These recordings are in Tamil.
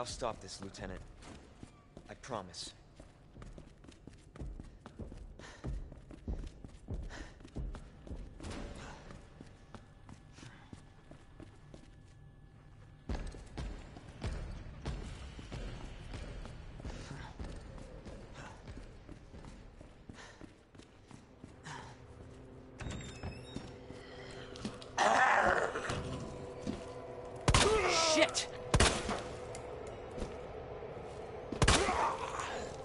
I'll stop this, Lieutenant. I promise. Shit!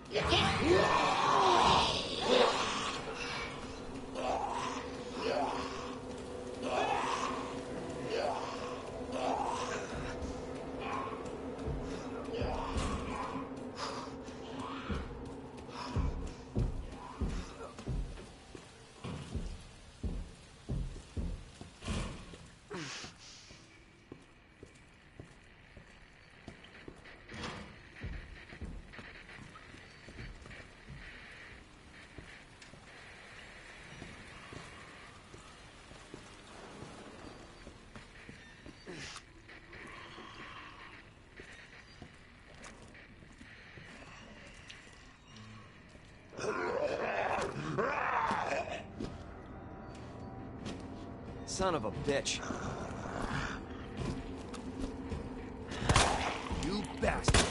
Son of a bitch. You bastard.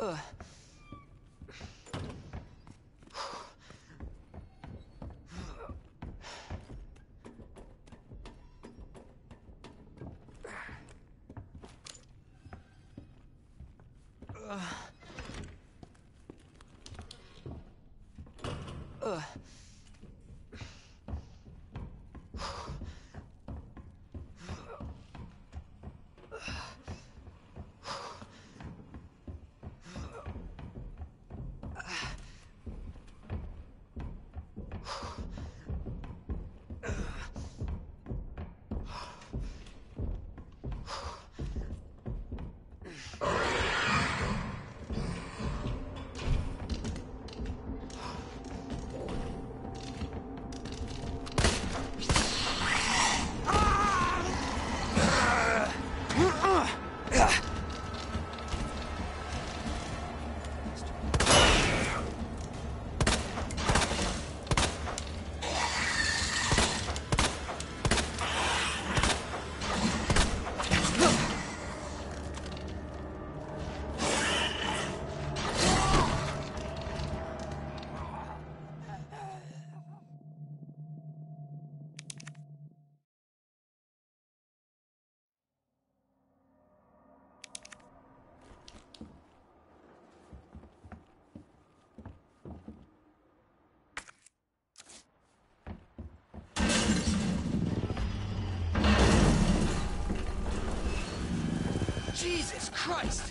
Jesus Christ!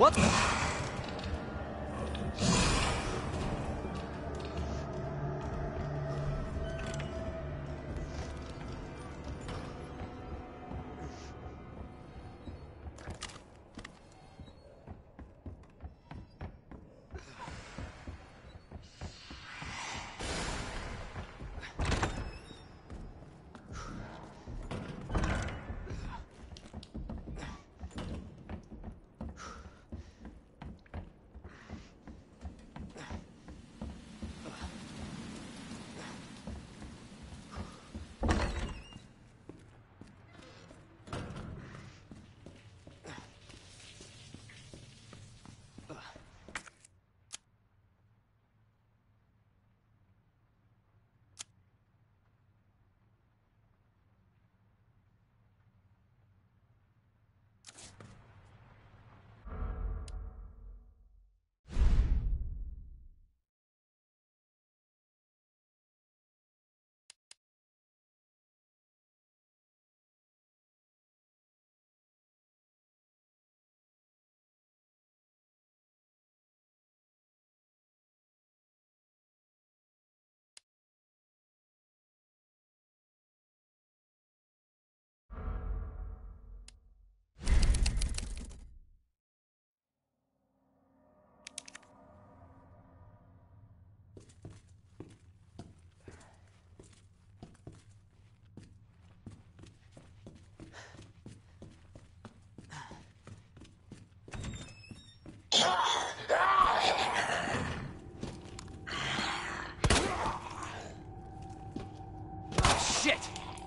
What the? Oh, shit!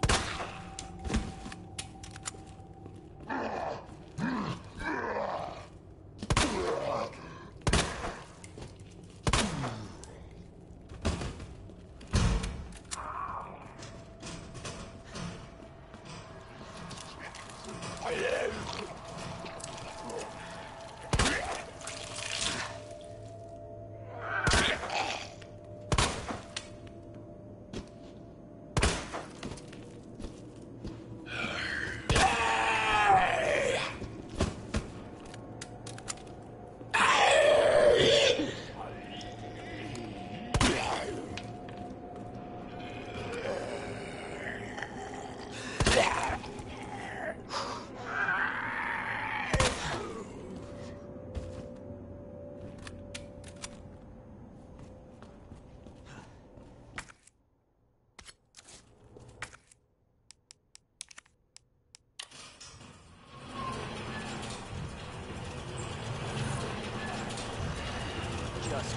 Just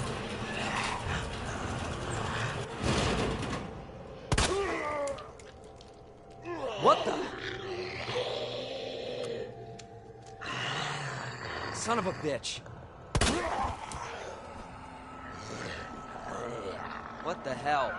What the? Son of a bitch. What the hell?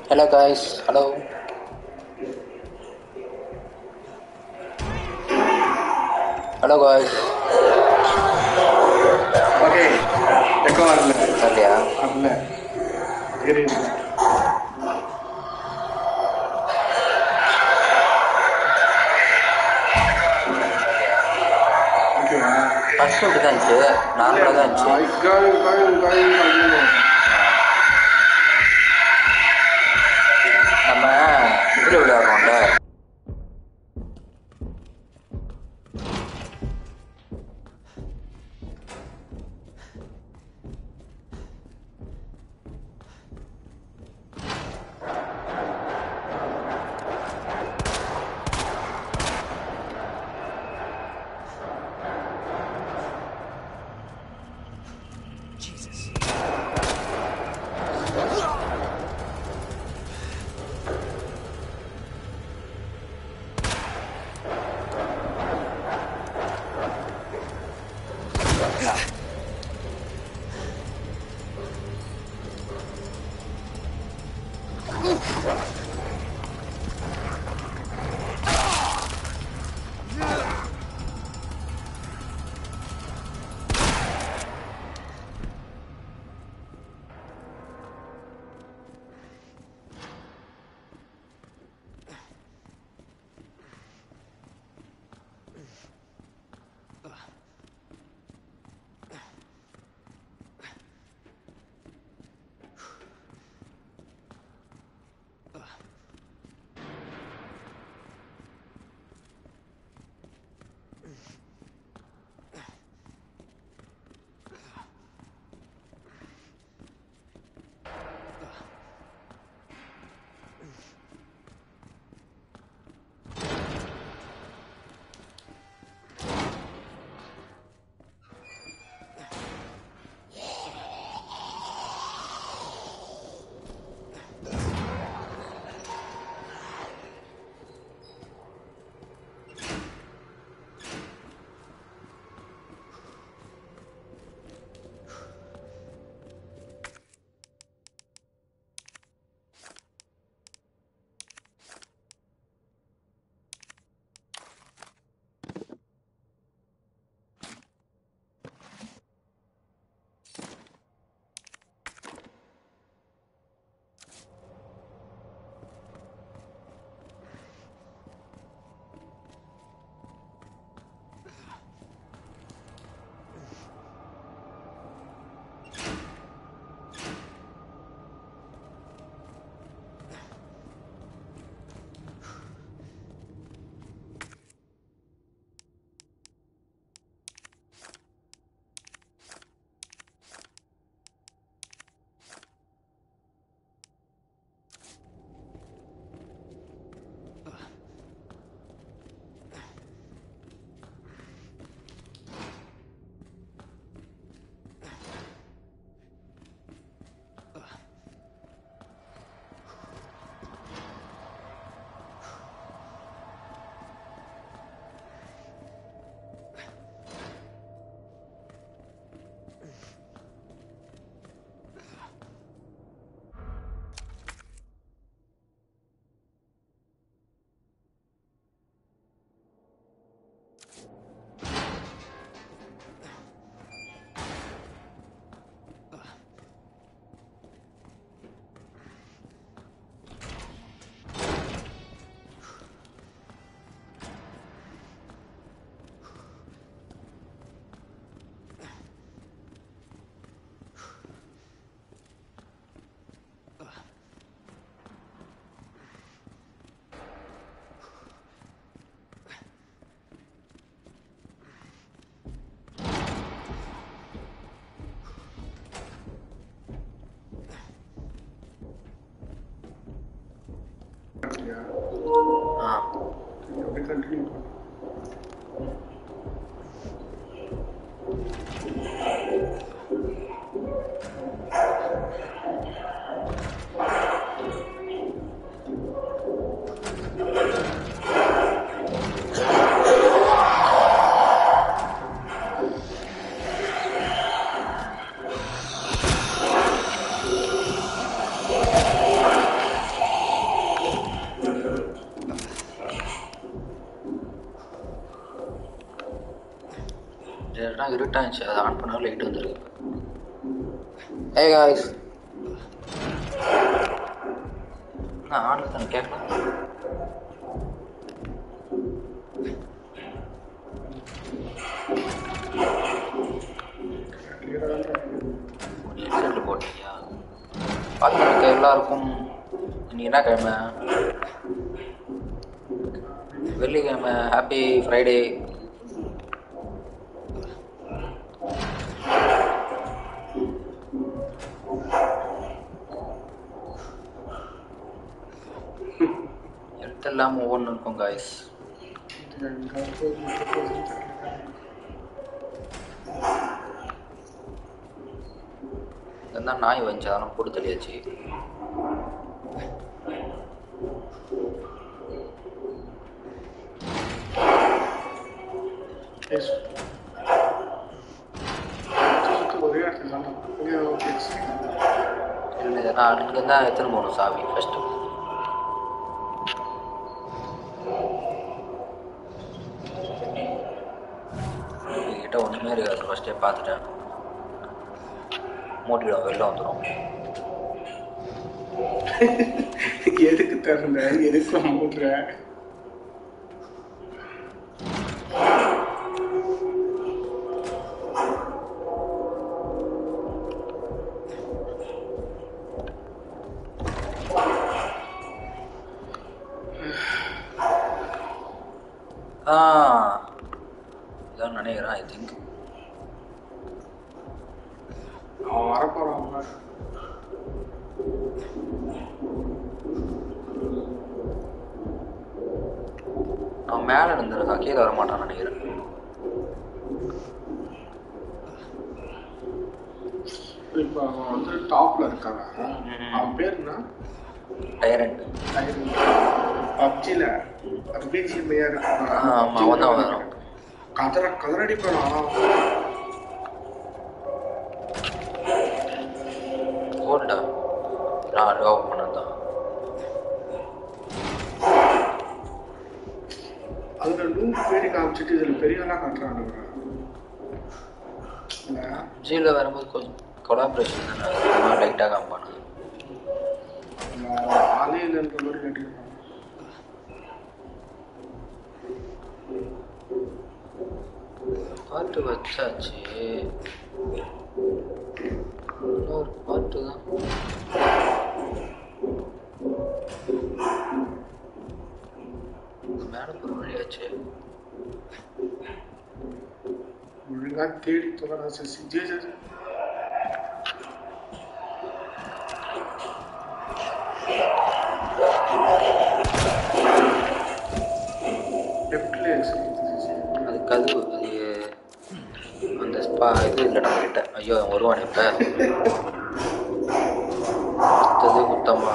Hello guys, hello. Hello guys. Okay echo வரல சரியா வரல கிரீன் ஓகேவா ஃபர்ஸ்ட் இப்படி தான் இருந்துச்சு நார்மலாக தான் இருந்துச்சு காயும் காயும் காயும் காயும் நம்ம இதில் விளையாடுறோம்ல Jesus. ஆ அப்படியே கண்டினியூ இருட்டாச்சு அதை ஆன் பண்ணாலும் லைட் வந்துருக்கு ஏ காய்ஸ் நான் ஆனில் தான் கேட்கலாம் கிளியராக தான் இருக்கு. ஹெட்செட் போட்டியா பார்த்துருக்க எல்லாருக்கும் இன்னைக்கு என்ன கிழமை வெள்ளிக்கிழமை ஹாப்பி ஃப்ரைடே எழுத்தெல்லாம் ஒவ்வொன்றும் இருக்கும் காய்ஸ் இது எங்க போகுது, எங்க போகுதுன்னு தெரியல. தான் நாய் வந்துச்சு அதெல்லாம் போட்டு தள்ளியாச்சு Yes. சுத்தி ஒரே இடத்துல தான் இருக்கு. இங்க okay, சரி. இல்லை நான் அங்கே தான் எடுத்துன்னு போகணும் சாவி ஃபஸ்ட்டு என்கிட்ட ஒன்றுமே இருக்காது ஃபஸ்ட்டே பார்த்துட்டேன் மூட்டிடும் வெளில வந்துடும் எதுக்கு திறந்த எதுக்கு மூடுற ஆ இதான் நினைக்கிறேன் ஐ திங்க் அவன் வரப்போறான் பாரு. அவன் மேலே இருந்திருக்கான் கீழே வர மாட்டான்னு நினைக்கிறேன் இப்ப அவன் வந்து டாப்ல இருக்காங்க அவன் பேர் என்ன டைரண்ட் பப்ஜில பிஜிஎம்ஐயா ஆ, ஆமா, அவன் தான் வரும். கதற கதறடி போறான் ஓல்டா நான் லவ் பண்ணது தான் அதுல நூறு பேரு காமிச்சிட்டு இதுல பெரியவனா காட்டுறானுங்க இல்ல ஜியில் வரும்போது கொஞ்சம் கொலாபரேஷன் தானே லைட்டாக காமிப்பானு இல்ல, ஆளே இல்லைன்ற மாதிரி கேட்டுருக்காங்க பாட்டு வச்சாச்சு இன்னொரு பாட்டு தான் மேலே போகிற வழியாச்சு ஒழுங்கா தேடி தொடரா சசி ஜே ஜே ஜே. லெஃப்ட்ல சசி அது கதவு அது அந்த ஸ்பா இது இல்லை நம்ம கிட்ட ஐயோ அவன் வருவானே இப்போ அடுத்தது குத்தமா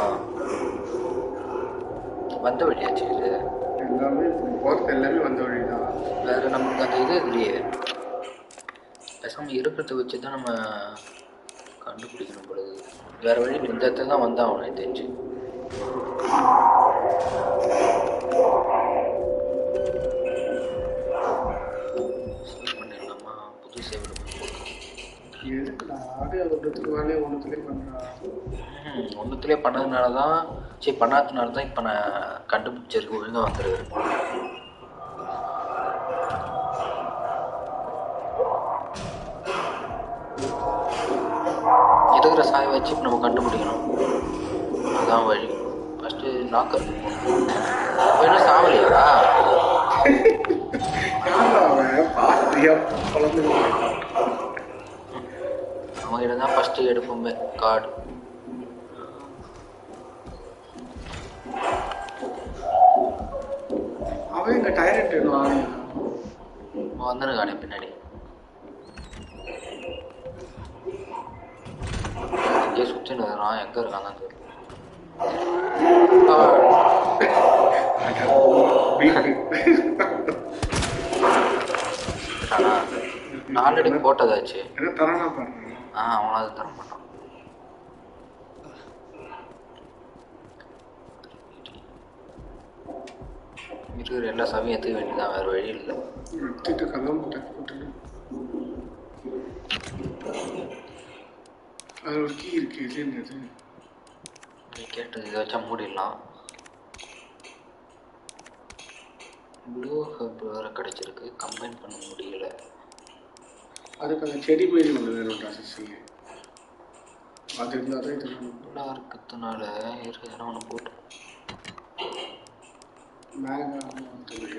வந்த வழியாச்சு இது எல்லாமே போகிறது எல்லாமே வந்த வழிதான் வேற நமக்கு அந்த இது இல்லையே பேசாமல் இருக்கிறத வச்சு தான் நம்ம கண்டுபிடிக்கணும் பொழுது வேற வழி இல்லை. இந்த இடத்துல தான் வந்தான் அவனை தெரிஞ்சு சேவ் பண்ணிடலாமா புது சேவ் எதுக்குடா ஆடே ஒன்றத்துக்கு வேலையை ஒன்றத்துலேயே பண்ணுறா ஒன்றுத்துலேயே பண்ணதுனால தான் சரி பண்ணாததுனால தான் இப்போ நான் கண்டுபிடிச்சிருக்கு ஒழுங்காக வந்துருக்காரு இருக்கிற சாயை வச்சு இப்போ நம்ம கண்டுபிடிக்கணும் அதான் வழி ஃபஸ்ட்டு லாக்கர் இன்னும் சாவலையா யாரா அவன் பாத்தியா குழந்தை அவங்ககிட்ட தான் ஃபஸ்ட்டு எடுப்போமே கார்டு அவன் எங்க டைரக்ட் வேணும் ஆளு வந்துருக்கானே பின்னாடி எங்கேயோ சுற்றின்னு இருக்கிறான் எங்கே இருக்கான் தான் தெரியல ஆனா, நான் ஆல்ரெடி போட்டதாச்சு என்ன தரானா பாருங்க ஆ அவனாவது தர மாட்டான் இருக்கிற எல்லா சமயம் எடுத்துக்க வேண்டியதான் வேறு வழி இல்லை எடுத்துட்டு கதவு முட்டை போட்டுட்டு அது ஒரு கீ இருக்கு இது என்னது நீ கேட்டது இதை வச்சா மூடிடலாம் ப்ளூ ஹப் வேறு கிடச்சிருக்கு கம்பைன் பண்ண முடியல அதுக்கு அந்த செடி மாரி ஒன்று வேணும்டா சசி அது இருந்தால் தான் இது ஃபுல்லாக இருக்கிறதுனால இரு எதனா ஒன்று போட்டு மேகா வந்து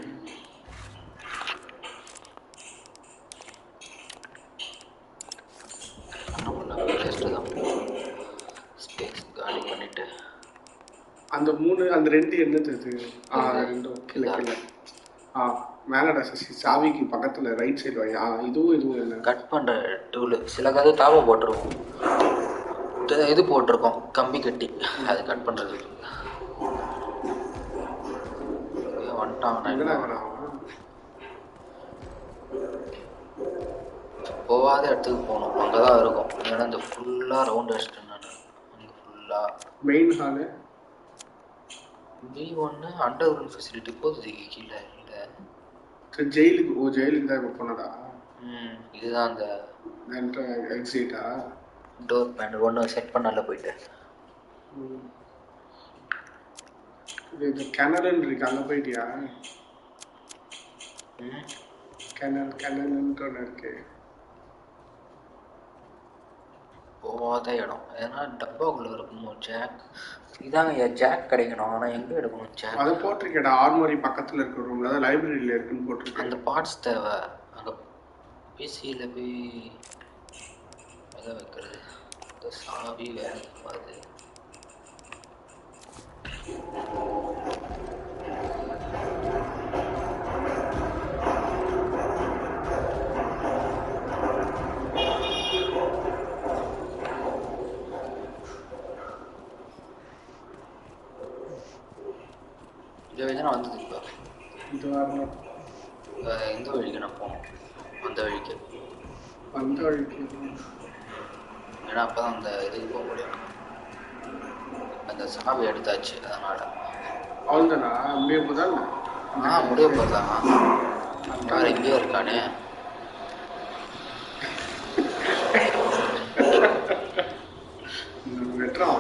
நம்ம வேஸ்ட்டு தான் ஸ்பேஸ் காலி பண்ணிவிட்டு அந்த மூணு அந்த ரெண்டு என்னது இது ஆ ரெண்டும் கீழே கீழே ஆ மேலடா சசி சாவிக்கு பக்கத்தில் ரைட் சைடு வை ஆ இதுவும் இதுவும் இல்லை கட் பண்ணுற டூலு சில கதை தாவ போட்டுருவோம் இது- இது போட்டிருக்கோம் கம்பி கட்டி அது கட் பண்ணுறதுக்கு வந்துட்டான் நான் எங்கடா இன்னும் இருக்கிறான் போகாத இடத்துக்கு போகணும் அங்கே தான் இருக்கும் ஏன்னா இந்த ஃபுல்லாக ரவுண்ட் அடிச்சிட்டேன் நான் அங்கே ஃபுல்லாக மெயின் ஹாலு பி ஒன்று அண்டர் கிரவுண்ட் ஃபெசிலிட்டி போகுது கீழே இல்லை ஜெயிலுக்கு ஓ ஜெயிலுக்கு தான் இப்போ போனதா ம் இதுதான் அந்த என்ட்ர எக்ஸிட்டா டோர் பேனல் ஒன்று செட் பண்ணல போயிட்டு இது இந்த கிணறுன்னு இருக்கு அங்கே போயிட்டியா ம் கிணறு கிணறுன்ட்டு ஒன்று இருக்கு போகாத இடம் ஏன்னா டப்பாக்குள்ளே இருக்குமோ ஜாக் இதாங்க என் ஜாக் கிடைக்கணும் ஆனால் எங்கே எடுக்கணும் ஜாக் அதை போட்டிருக்கேடா ஆர்மரி பக்கத்தில் இருக்கிற ரூமில் தான் லைப்ரரியில் இருக்குன்னு போட்டிருக்கேன் அந்த பார்ட்ஸ் தேவை அங்கே பிசியில் போய் எதை வைக்கிறது இந்த சாவி வேற அது இதை வச்சு நான் வந்தது இப்போ இது வரணும் அஹ் எந்த வழிக்கு நான் போகணும் அந்த வழிக்கு வந்த வழிக்கு ஏன்னா அப்போ தான் அந்த இதுக்கு போக முடியும் அந்த சாவி எடுத்தாச்சு அதனால் அவ்வளோதானா அப்படியே போதான் ஆ முடிய போதான் வேறு எங்கேயோ இருக்கானே வெட்டுறான்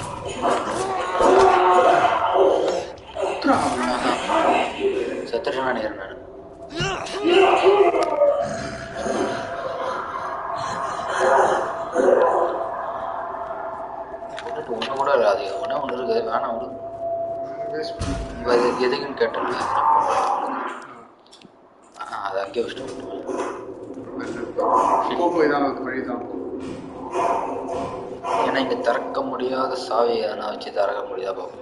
குத்துறான் அவன். செத்துட்டு நான் நான் போட்டுட்டு ஒன்று கூட இல்லை அது ஒன்றே ஒன்று இருக்குது வேணாம் விடு Waste பண்ணு. இப்போ இது எதுக்குன்னு கேட்டல ஆ அதை அங்கேயே வச்சுட்டு விட்டுருவேன் போ போய் தான் வந்து வழி தான் ஏன்னா இங்கே திறக்க முடியாத சாவி எதனா வச்சு திறக்க முடியாத பார்ப்போம்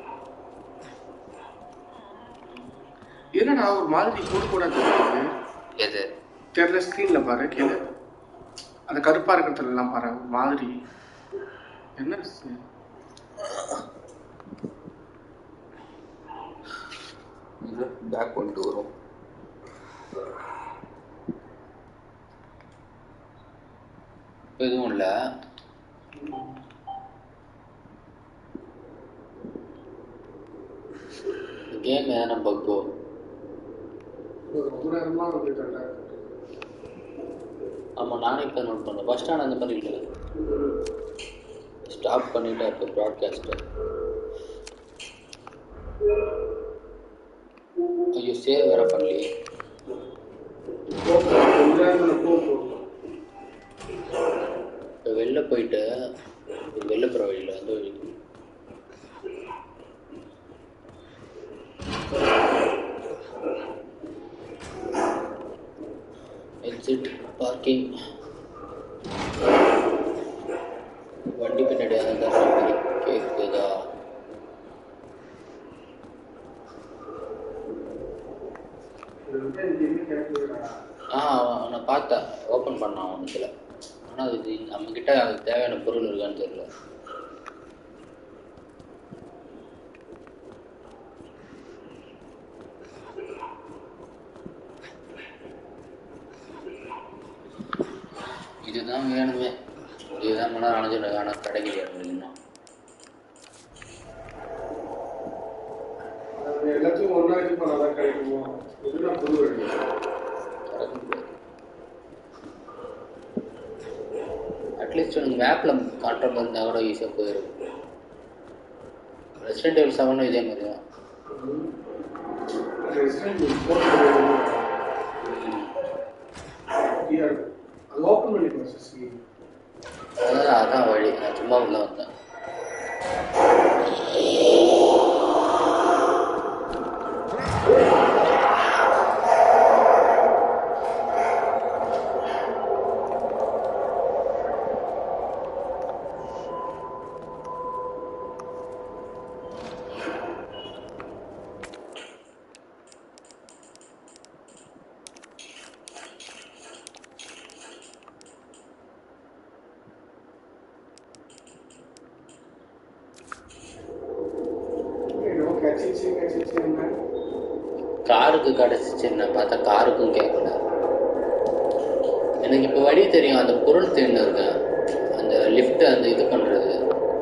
என்னடா ஒரு மாதிரி கூட கூட தெரியுது எது தெரியல ஸ்க்ரீன்ல பாரு கீழே அந்த கருப்பா இருக்கிறதுல எல்லாம் பாரு ஒரு மாதிரி என்ன இது? இது பேக் கொண்டு வரும் எதுவும் இல்லை கேம் எதனா பக்கோ ஒரு ரொம்ப நேரமா வந்து இதெல்லாம் ஆமாம் நானே இப்போ நோட் பண்ணேன் ஃபஸ்ட் ஆனால் அந்த மாதிரி இல்லை ஸ்டாப் பண்ணிவிட்டு அப்போ ப்ராட்காஸ்ட்டு ஐயோ சேவ் வேற பண்ணலையே போ, போ, கொஞ்ச நேரத்துல போ, போ. இப்போ வெளில போயிட்டு இது வெளில போகிற வழியில் அந்த வழி எக்ஸிட் பார்க்கிங் வண்டி பின்னாடி அந்த சவுண்ட் கேட்குதா இது வந்து எங்கேயுமே கேட்கலடா. ஆ நான் பார்த்தேன் ஓப்பன் பண்ணான் ஒன்றுத்தில் ஆனால் அது நம்மக்கிட்ட அதுக்கு தேவையான பொருள் இருக்கான்னு தெரியல இதுதான் வேணுமே இதுதான் மன அணைஞ்சு ஆனால் கிடைக்கலையா உங்களுக்கு இன்னும் அது எல்லாத்தையும் ஒண்ணா இது பண்ணாதான் கிடைக்குமோ இதுதான் புது வழி திறக்க முடியாது அட்லீஸ்ட் எனக்கு மேப்பில் காட்டுற மாதிரி இருந்தால் கூட ஈஸியாக போயிடும் ரெசிடென்ட் எவில் செவனும் இதே மாதிரி தான் Resident Evil போட்டு ஃப்ரீயா இருக்கு. அது ஓப்பன் பண்ணிக்கலாம் சசி அதான் அதான் வழி நான் சும்மா உள்ள வந்தேன் என்னமோ கச்சிச்சு கச்சிச்சு என்ன காருக்கு கிடச்சிச்சு நான் பார்த்தா காருக்கும் கேட்கல எனக்கு இப்போ வழி தெரியும் அந்த பொருள் தேர்ந்து இருக்கேன் அந்த லிஃப்ட் அந்த இது பண்ணுறது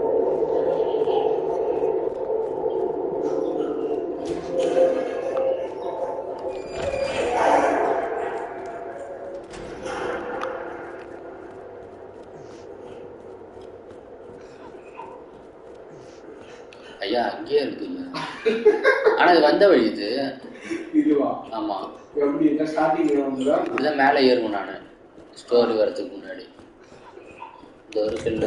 ஐயா அங்கேயே இருக்குங்க ஆனா இது வந்த வழி இது இதுவா ஆமா எப்படி என்ன ஸ்டார்டிங் வந்ததா இப்படிதான் மேலே ஏறுவேன் நான் ஸ்டோரி வரதுக்கு முன்னாடி இந்த ஒரு கில்ல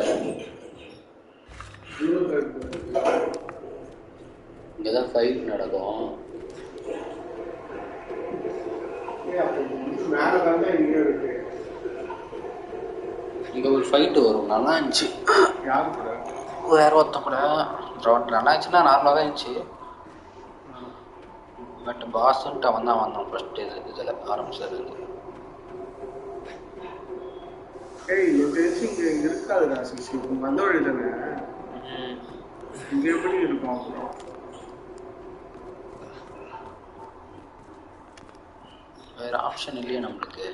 இங்கே தான் ஃபைட் நடக்கும் மேல தானே இங்க இருக்கு இங்கே ஒரு ஃபைட்டு வரும் நல்லா இருந்துச்சு யாரு கூட வேற ஒருத்த கூட ரவுண்ட் நல்லா இருந்துச்சுன்னா நார்மலாக தான் இருந்துச்சு பட் பாஸ்ன்ட்டு அவன் தான் வந்தான் ஃபர்ஸ்ட் இது இதில் ஆரம்பிச்சது ஏய் எனக்கு தெரிஞ்சு இங்க இருக்காதுடா சிசி இங்க வந்த வழி தானே இங்க எப்படி இருக்கும் அப்புறம் வேற ஆப்ஷன் இல்லையே நம்மளுக்கு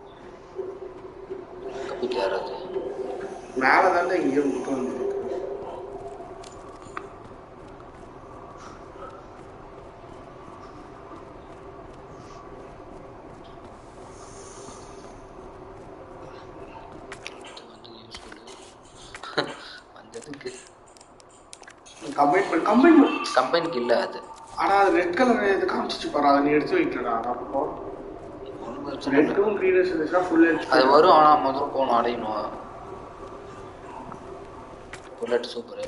எங்கே போயிட்டு ஏறது மேல தானே இங்க விட்டு வந்துருக்கு வந்து யூஸ்ஃபுல்லு வந்ததுக்கு கம்பைன் பண்ணி கம்பைன் கம்பெனிக்கு இல்லை அது ஆனா அது ரெட் கலர் இது காமிச்சிச்சு பாரு அதை நீ எடுத்து வைக்கடா அப்போ ஒன்றும் பிரச்சனை இல்லை ரெட்டும் க்ரீனும் இருந்துச்சுன்னா ஃபுல் அது வரும் ஆனால் முதல்ல போகணும் அடையணும் புல்லட் சூப்பரு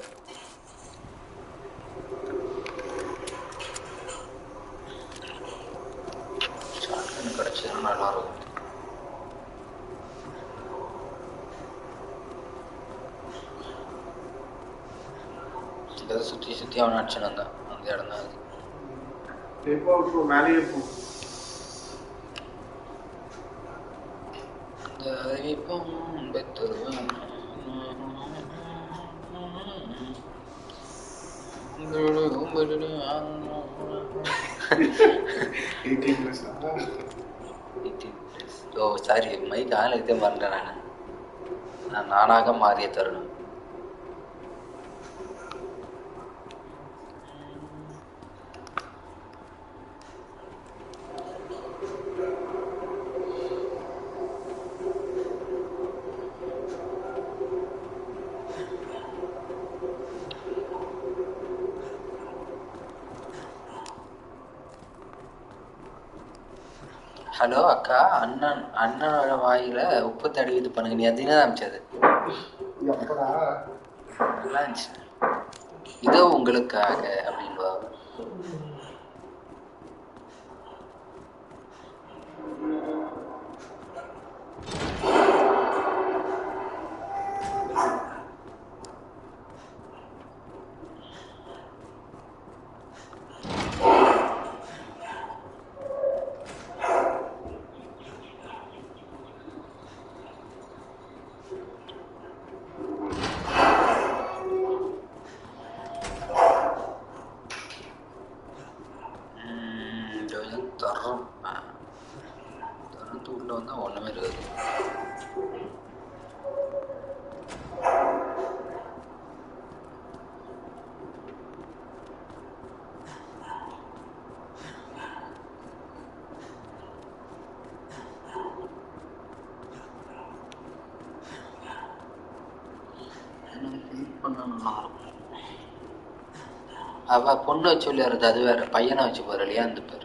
ஷார்ட்கன் கிடச்சதுன்னா நல்லா இருக்கும் இதை சுற்றி சுற்றி அவன் அடிச்சுன்னு வந்தான் அந்த இடம் தான் அது எப்போ இப்போ மேலேயே போ தவிப்பம் பெற்றவன் eighteen plus oh sorry mic ஆள் இதே மறந்தேன் நான் நான் நானாக மாறிய தருணம் ஹலோ அக்கா அண்ணன் அண்ணனோட வாயில உப்பு தடவி இது பண்ணுங்க நீ அதுன்னு அமைச்சது எப்படா நல்லா இருந்துச்சு இதோ உங்களுக்காக அப்படின்வா நல்லா இருக்கும் அவ பொண்ணு வச்சு விளையாடுறது அது வேற பையனை வச்சு போற இல்லையா அந்த பேர்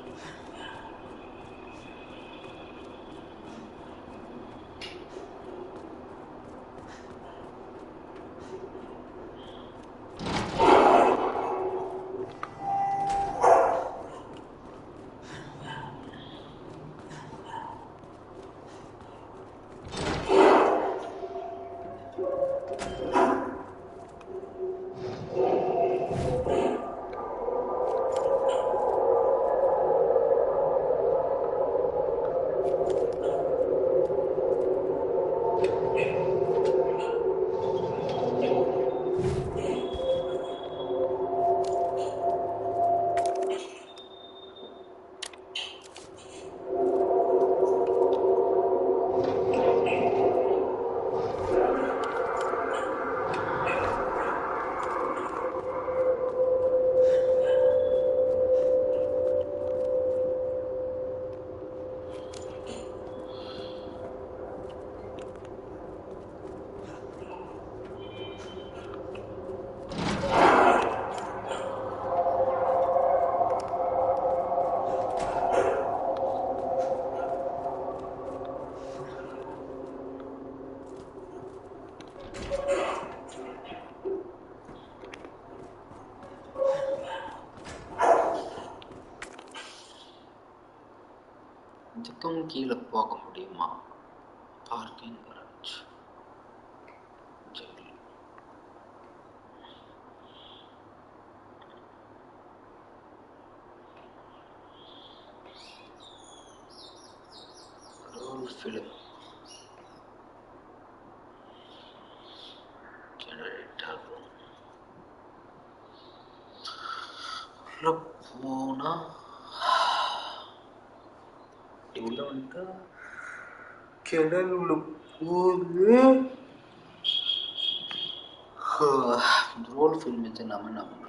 இதுக்கும் கீழே போக முடியுமா பார்க்கிங் கரேஜ் சரி ரோல் ஃபிலிம் ஜெனரேட் ஆகும் உள்ள போனா இப்படி உள்ள வந்துட்டா கிணறு உள்ள போகுது ரோல் ஃபில்ம் வச்சு நாம என்ன பண்றது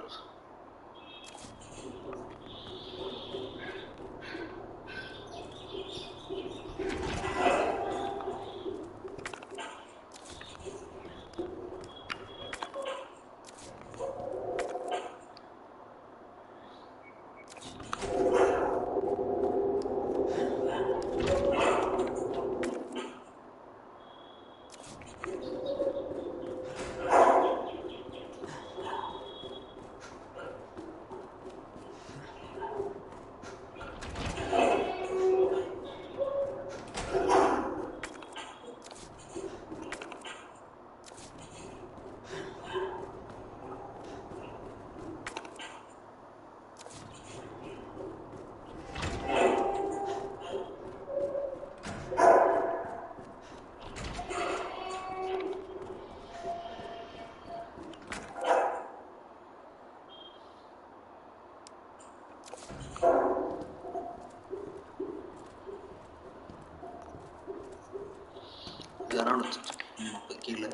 யாராவது நமக்கு கீழே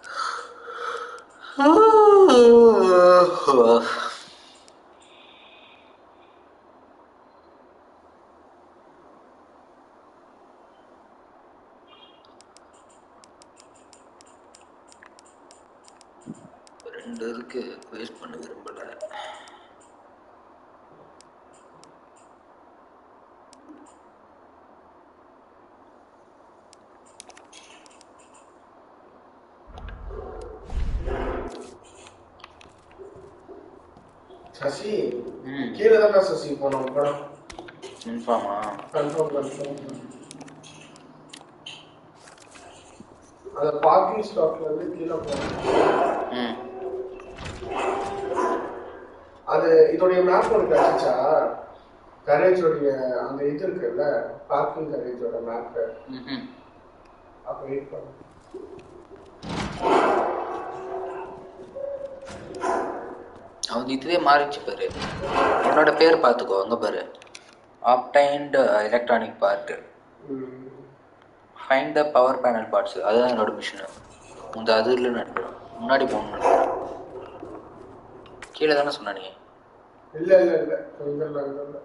ரெண்டு இருக்கு வேஸ்ட் பண்ண விரும்பல சசி ம் கீழே தானே சசி போனோம் படம் கன்ஃபார்மா கன்ஃபார்ம் கன்ஃபார்ம் அந்த பார்க்கிங் ஸ்டாப்ல இருந்து கீழே போனோம் ம் அது இதோடைய மேப் உனக்கு கிடைச்சிச்சா கரேஜோடைய அந்த இது இருக்குல்ல பார்க்கிங் கரேஜோட மேப் ம்ஹும். அப்ப வெயிட் பண்ணு அவன் இதுவே மாறிச்சு பாரு உன்னோட பேர் பார்த்துக்கோ அங்கே பாரு ஆப்டைன்ட் எலக்ட்ரானிக் பார்ட் ம். Find the power panel parts அதுதான் என்னோட மிஷினு இந்த அது இல்லை நினைக்கிறேன் முன்னாடி போகணும்னு நினைக்கிறேன் கீழே தானே சொன்ன நீ இல்ல இல்ல இல்ல இங்க இல்ல இங்க இல்ல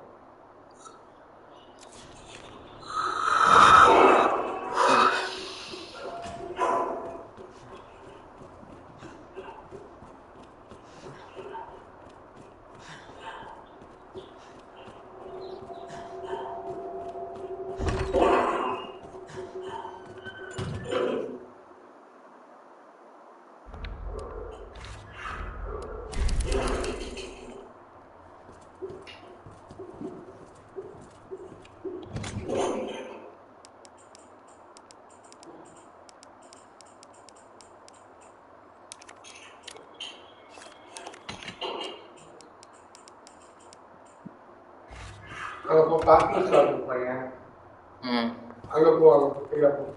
அங்க போ பார்க்கிங் ஸ்லாட் பையன் ம் அங்க போ அங்க போ ஃப்ரீயா போ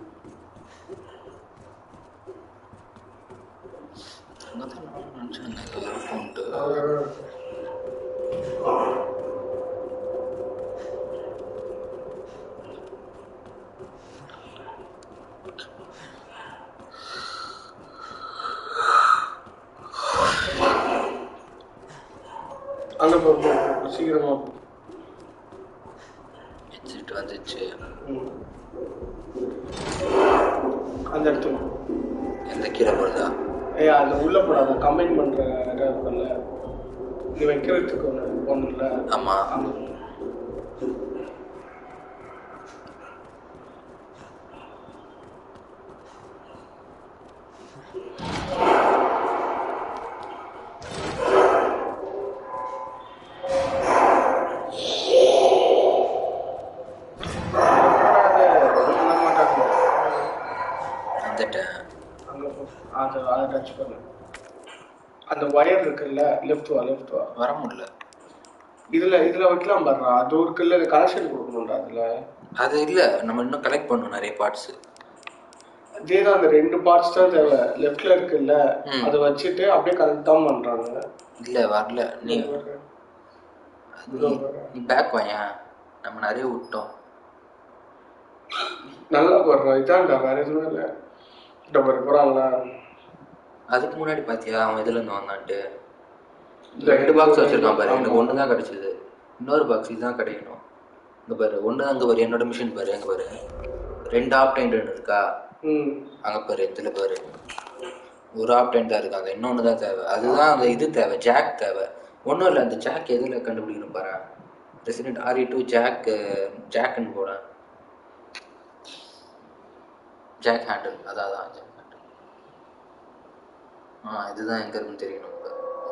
அங்கே தான் நான் நினச்சேன் ஏதோ இருக்கும்ட்டு அங்க அங்க போ போ, போ, சீக்கிரமா போ ஹெட்செட் வந்துச்சு ம். அந்த இடத்துல போ. எந்த கீழே போகிறதா ஏய் அது உள்ள போடாத கம்பைன் பண்ற இடம் இருக்குல்ல நீ வைக்கிறதுக்கு ஒன்று ஒன்று இல்லை ஆமாம் அங்க வந்துட்டேன் அங்க போ அதை அதை டச் பண்ணு அந்த ஒயர் இருக்குல்ல லெஃப்ட் வா லெஃப்ட் வா வர முடியல இதுல இதுல வைக்கலாம் பாருடா அது இருக்குல்ல கனெக்ஷன் கொடுக்கணும்டா அதுல அது இல்லை நம்ம இன்னும் கலெக்ட் பண்ணணும் நிறைய பார்ட்ஸு இதேதான் அந்த ரெண்டு பார்ட்ஸ் தான் தேவை லெஃப்ட்ல இருக்குல்ல ம். அதை வச்சுட்டு அப்படியே கனெக்ட் தான் பண்றாங்க இல்லை வரல நீ இதோ நீ- பாரு. நீ பேக் வாயேன் நம்ம நிறைய விட்டோம் நல்லா போடுறோம் இதான்டா வேற எதுவும் இல்லை இந்த பாரு போறாங்களா அதுக்கு முன்னாடி பாத்தியா அவன் இதுல இருந்து வந்தான்ட்டு இல்ல, ரெண்டு பாக்ஸ் வச்சிருக்கான் பாரு ஆமா. எனக்கு ஒன்று தான் கிடைச்சது இன்னொரு பாக்ஸ் இதுதான் கிடைக்கணும் இங்க பாரு ஒன்று அங்க பாரு என்னோட மிஷின் பாரு அங்க பாரு ரெண்டு ஆப்டைன் இருக்கா ம் அங்க பாரு இதுல பாரு ஒரு ஆப்டைன் தான் இருக்காங்க இன்னொன்று தான் தேவை அதுதான் அந்த இது தேவை ஜாக் தேவை ஒன்றும் இல்லை அந்த ஜாக் எதில் கண்டுபிடிக்கணும் பாரு ரெசிடென்ட் ஆர்இ டூ ஜாக் ஜாக்குன்னு போடேன் ஜாக் ஹேண்டில் அதான் அதான் ஜாக் ஹேண்டில் ஆ இதுதான் எங்க இருக்குன்னு தெரியணும் இப்ப.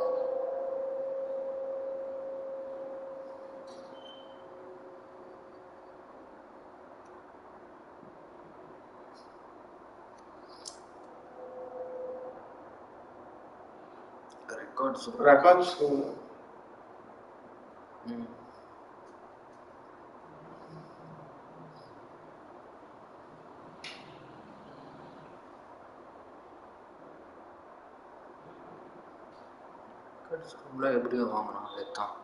ரெக்கார்ட்ஸ் ரெக்கார்ட்ஸ் ம் ரெக்கார்ட்ஸ் எப்படியோ வாங்கணும் அதுதான்